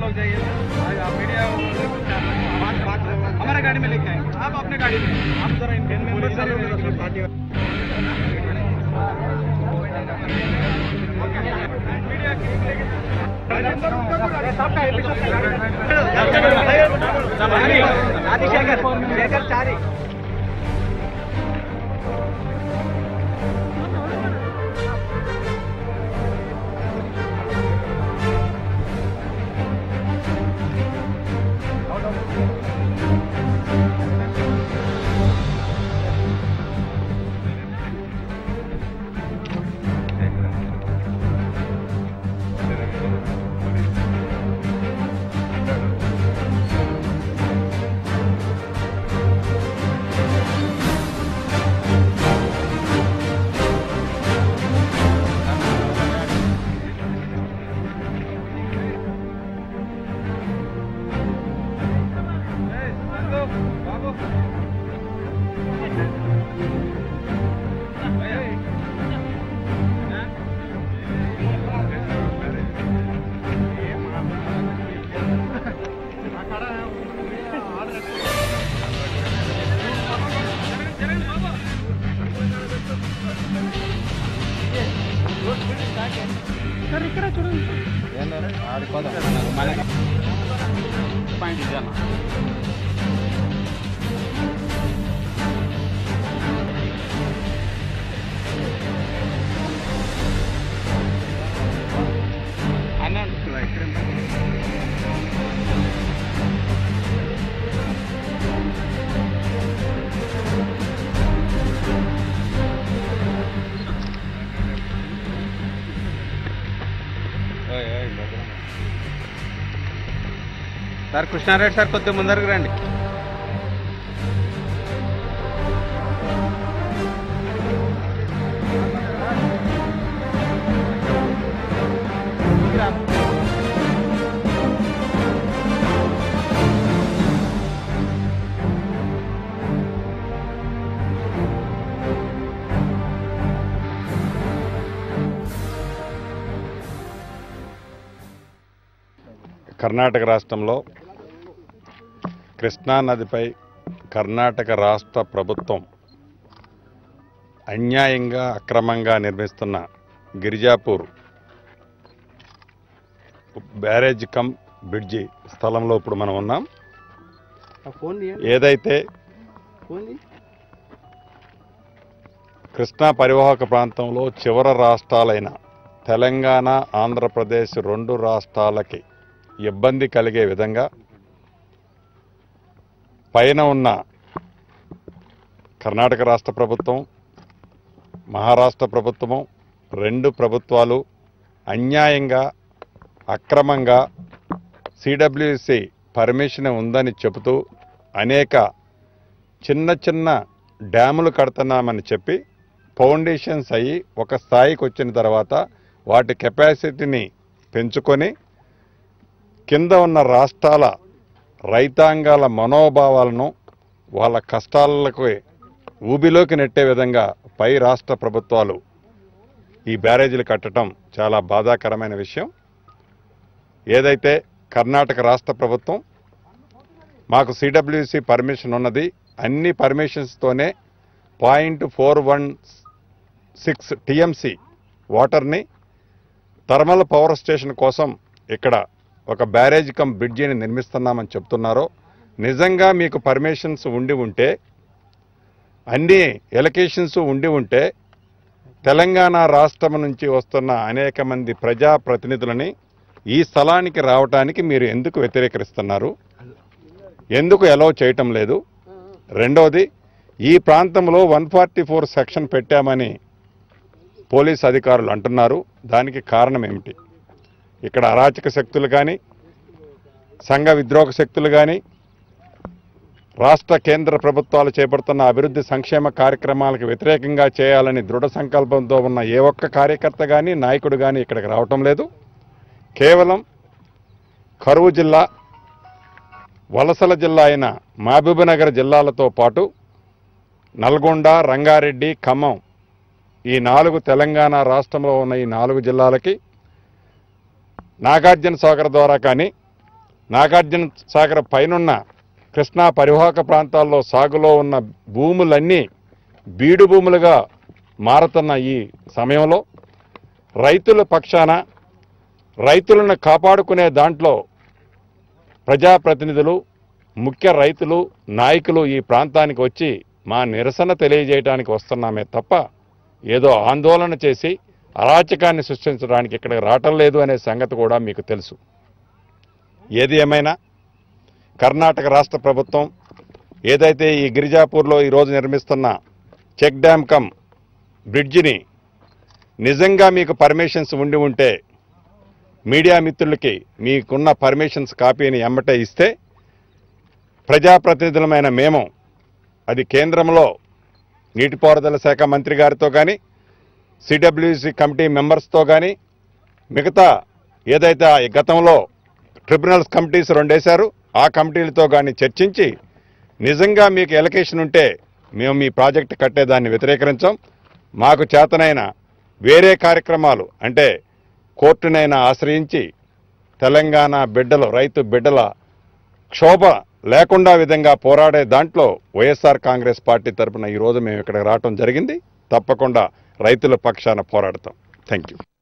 लोग जाइए आज आप मीडिया वाले को क्या बात बात हमारा गाड़ी में लेके आएंगे आप अपने गाड़ी में आप जरा इन पूरी सारी party media Rajasekhar Sekhar Chari sir Krishna Reddy sir కొద్దిగా ముందరకు రండి కర్ణాటక రాష్ట్రంలో కృష్ణా నదిపై కర్ణాటక రాష్ట్ర ప్రభుత్వం అన్యాయంగా అక్రమంగా నిర్మిస్తున్న గిరిజాపూర్ బ్యారేజ్ కమ్ బ్రిడ్జి స్థలంలో ఇప్పుడు మనం ఉన్నాం ఫోన్ ఏదైతే ఫోన్ కృష్ణా పరివాహక ప్రాంతంలో చివర రాష్ట్రాలైన తెలంగాణ ఆంధ్రప్రదేశ్ రెండు రాష్ట్రాలకి ఇబ్బంది కలిగే విధంగా పైన ఉన్న కర్ణాటక రాష్ట్ర ప్రభుత్వం మహారాష్ట్ర ప్రభుత్వము రెండు ప్రభుత్వాలు అన్యాయంగా అక్రమంగా సిడబ్ల్యూసి పర్మిషన్ ఉందని చెబుతూ అనేక చిన్న చిన్న డ్యాములు కడుతున్నామని చెప్పి ఫౌండేషన్స్ అయ్యి ఒక స్థాయికి వచ్చిన తర్వాత వాటి కెపాసిటీని పెంచుకొని కింద ఉన్న రాష్ట్రాల రైతాంగాల మనోభావాలను వాళ్ళ కష్టాలకు ఊబిలోకి నెట్టే విధంగా పై రాష్ట్ర ప్రభుత్వాలు ఈ బ్యారేజీలు కట్టడం చాలా బాధాకరమైన విషయం ఏదైతే కర్ణాటక రాష్ట్ర ప్రభుత్వం మాకు సిడబ్ల్యూసి పర్మిషన్ ఉన్నది అన్ని పర్మిషన్స్తోనే point four one six TMC వాటర్ని థర్మల్ పవర్ స్టేషన్ కోసం ఇక్కడ ఒక బ్యారేజ్ కమ్ బ్రిడ్జిని నిర్మిస్తున్నామని చెప్తున్నారో నిజంగా మీకు పర్మిషన్స్ ఉండి ఉంటే అన్ని ఎలకేషన్స్ ఉండి ఉంటే తెలంగాణ రాష్ట్రం నుంచి వస్తున్న అనేక మంది ప్రజాప్రతినిధులని ఈ స్థలానికి రావటానికి మీరు ఎందుకు వ్యతిరేకరిస్తున్నారు ఎందుకు ఎలవ్ చేయటం లేదు రెండవది ఈ ప్రాంతంలో వన్ ఫార్టీ ఫోర్ సెక్షన్ పెట్టామని పోలీస్ అధికారులు అంటున్నారు దానికి కారణం ఏమిటి ఇక్కడ అరాచక శక్తులు కానీ సంఘ విద్రోహ శక్తులు కానీ రాష్ట్ర కేంద్ర ప్రభుత్వాలు చేపడుతున్న అభివృద్ధి సంక్షేమ కార్యక్రమాలకు వ్యతిరేకంగా చేయాలని దృఢ సంకల్పంతో ఉన్న ఏ ఒక్క కార్యకర్త కానీ నాయకుడు కానీ ఇక్కడికి రావటం లేదు కేవలం కరువు జిల్లా వలసల జిల్లా అయిన మహబూబ్నగర్ జిల్లాలతో పాటు నల్గొండ రంగారెడ్డి ఖమ్మం ఈ నాలుగు తెలంగాణ రాష్ట్రంలో ఉన్న ఈ నాలుగు జిల్లాలకి నాగార్జున సాగర్ ద్వారా కానీ నాగార్జున సాగర్ పైనున్న కృష్ణా పరివాహక ప్రాంతాల్లో సాగులో ఉన్న భూములన్నీ బీడు భూములుగా మారుతున్న ఈ సమయంలో రైతుల పక్షాన రైతులను కాపాడుకునే దాంట్లో ప్రజాప్రతినిధులు ముఖ్య రైతులు నాయకులు ఈ ప్రాంతానికి వచ్చి మా నిరసన తెలియజేయడానికి వస్తున్నామే తప్ప ఏదో ఆందోళన చేసి అరాచకాన్ని సృష్టించడానికి ఇక్కడికి రావటం లేదు అనే సంగతి కూడా మీకు తెలుసు ఏది ఏమైనా కర్ణాటక రాష్ట్ర ప్రభుత్వం ఏదైతే ఈ గిరిజాపూర్లో ఈరోజు నిర్మిస్తున్న చెక్ డ్యామ్ కమ్ బ్రిడ్జిని నిజంగా మీకు పర్మిషన్స్ ఉండి ఉంటే మీడియా మిత్రులకి మీకున్న పర్మిషన్స్ కాపీని ఎమ్మటే ఇస్తే ప్రజాప్రతినిధులమైన మేము అది కేంద్రంలో నీటిపారుదల శాఖ మంత్రి గారితో కానీ సిడబ్ల్యూసి కమిటీ మెంబర్స్తో కానీ మిగతా ఏదైతే ఆ గతంలో ట్రిబ్యునల్స్ కమిటీస్ రెండేశారు ఆ కమిటీలతో కానీ చర్చించి నిజంగా మీకు ఎలకేషన్ ఉంటే మేము మీ ప్రాజెక్టు కట్టేదాన్ని వ్యతిరేకరించాం మాకు చేతనైన వేరే కార్యక్రమాలు అంటే కోర్టునైనా ఆశ్రయించి తెలంగాణ బిడ్డలు రైతు బిడ్డల క్షోభ లేకుండా విధంగా పోరాడే దాంట్లో వైఎస్ఆర్ కాంగ్రెస్ పార్టీ తరపున ఈరోజు మేము ఇక్కడ రావటం జరిగింది తప్పకుండా రైతుల పక్షాన పోరాడతాం థ్యాంక్ యూ